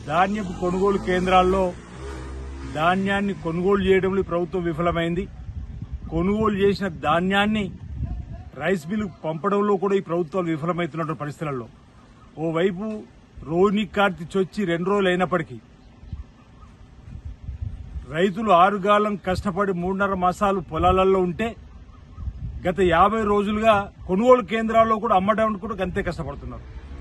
ధాన్యపు కొనుగోలు కేంద్రాల్లో ధాన్యాన్ని కొనుగోలు చేయడంలో ఈ ప్రభుత్వం విఫలమైంది కొనుగోలు చేసిన ధాన్యాన్ని రైస్ మిల్లు పంపడంలో కూడా ఈ ప్రభుత్వాలు విఫలమవుతున్న పరిస్థితులలో ఓవైపు రోహిణి కార్తి చొచ్చి రెండు రోజులు అయినప్పటికీ రైతులు ఆరుగాలం కష్టపడి మూడున్నర మాసాలు పొలాలలో ఉంటే గత యాభై రోజులుగా కొనుగోలు కేంద్రాల్లో కూడా అమ్మడానికి కూడా అంతే కష్టపడుతున్నారు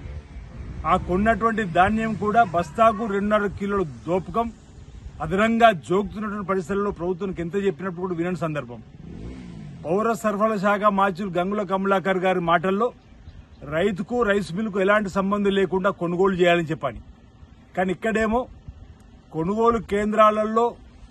ఆ కొన్నటువంటి ధాన్యం కూడా బస్తాకు రెండున్నర కిలోల దోపకం అదనంగా జోకుతున్నటువంటి పరిస్థితుల్లో ప్రభుత్వానికి ఎంత చెప్పినప్పుడు కూడా వినని సందర్భం పౌర సరఫరాల శాఖ మాచులు గంగుల కమలాకర్ గారి మాటల్లో రైతుకు రైస్ మిల్కు ఎలాంటి సంబంధం లేకుండా కొనుగోలు చేయాలని చెప్పని కానీ ఇక్కడేమో కొనుగోలు కేంద్రాలలో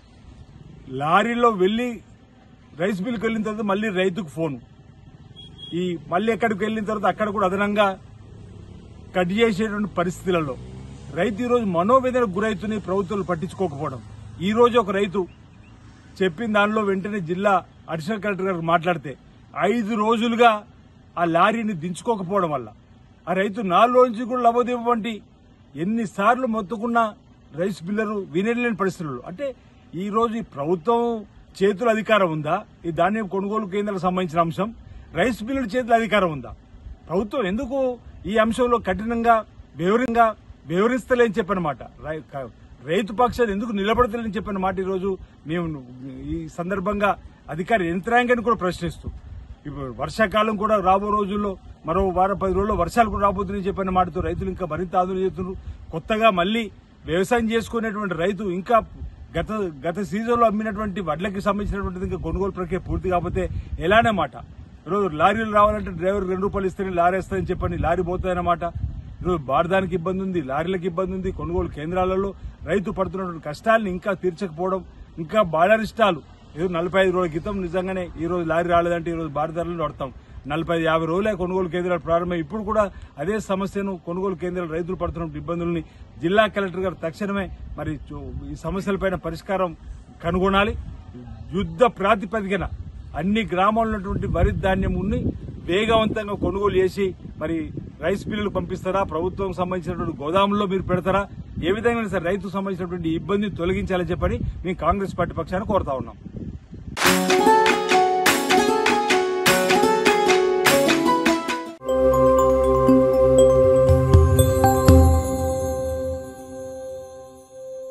లారీలో వెళ్లి రైస్ మిల్కి వెళ్ళిన తర్వాత మళ్ళీ రైతుకు ఫోను ఈ మళ్ళీ ఎక్కడికి వెళ్ళిన తర్వాత అక్కడ కూడా అదనంగా కట్ చేసేటువంటి పరిస్థితులలో రైతు ఈరోజు మనోవేదనకు గురైతుని ప్రభుత్వాలు పట్టించుకోకపోవడం ఈ రోజు ఒక రైతు చెప్పిన దానిలో వెంటనే జిల్లా అడిషనల్ కలెక్టర్ గారు మాట్లాడితే ఐదు రోజులుగా ఆ లారీని దించుకోకపోవడం వల్ల ఆ రైతు నాలుగు రోజు నుంచి కూడా లబోదీప వంటి ఎన్నిసార్లు మొత్తుకున్న రైస్ మిల్లరు వినలేని పరిస్థితులు అంటే ఈ రోజు ఈ ప్రభుత్వం చేతుల అధికారం ఉందా ఈ ధాన్యం కొనుగోలు కేంద్రాలకు సంబంధించిన అంశం రైస్ మిల్లుల చేతుల అధికారం ఉందా ప్రభుత్వం ఎందుకు ఈ అంశంలో కఠినంగా వివరంగా వివరిస్తలేని చెప్పనమాట రై- క- రైతు పక్షాలు ఎందుకు నిలబడతలేని చెప్పిన మాట ఈరోజు మేము ఈ సందర్భంగా అధికార యంత్రాంగాన్ని కూడా ప్రశ్నిస్తూ ఇప్పుడు వర్షాకాలం కూడా రాబో రోజుల్లో మరో వారం పది రోజుల్లో వర్షాలు కూడా రాబోతున్నాయని చెప్పిన మాటతో రైతులు ఇంకా మరింత ఆందోళన చేస్తున్నారు కొత్తగా మళ్ళీ వ్యవసాయం చేసుకునేటువంటి రైతు ఇంకా గత గత సీజన్లో అమ్మినటువంటి వడ్లకి సంబంధించినటువంటిది ఇంకా కొనుగోలు ప్రక్రియ పూర్తి కాకపోతే ఎలానే మాట ఈరోజు లారీలు రావాలంటే డ్రైవర్ రెండు రూపాయలు ఇస్తేనే లారీ వేస్తాయని చెప్పని లారీ పోతాయన్నమాట ఈరోజు బారదానికి ఇబ్బంది ఉంది లారీలకు ఇబ్బంది ఉంది కొనుగోలు కేంద్రాలలో రైతు పడుతున్నటువంటి కష్టాలను ఇంకా తీర్చకపోవడం ఇంకా బాలరిష్టాలు ఏదో నలభై ఐదు రోజుల క్రితం నిజంగానే ఈ రోజు లారీ రాలేదంటే ఈ రోజు భారతదారులను పడతాం నలభై ఐదు యాభై రోజులే కొనుగోలు కేంద్రాలు ప్రారంభమై ఇప్పుడు కూడా అదే సమస్యను కొనుగోలు కేంద్రాలు రైతులు పడుతున్న ఇబ్బందుల్ని జిల్లా కలెక్టర్ గారు తక్షణమే మరి చూ- ఈ సమస్యలపైన పరిష్కారం కనుగొనాలి యుద్ధ ప్రాతిపదికన అన్ని గ్రామాల్లో ఉన్నటువంటి వరి ధాన్యం ఉన్ని వేగవంతంగా కొనుగోలు చేసి మరి రైస్ మిల్లులు పంపిస్తారా ప్రభుత్వం సంబంధించినటువంటి గోదాముల్లో మీరు పెడతారా ఏ విధంగా సరే రైతుకు సంబంధించినటువంటి ఇబ్బందిని తొలగించాలని చెప్పని మేము కాంగ్రెస్ పార్టీ పక్షాన కోరుతా ఉన్నాం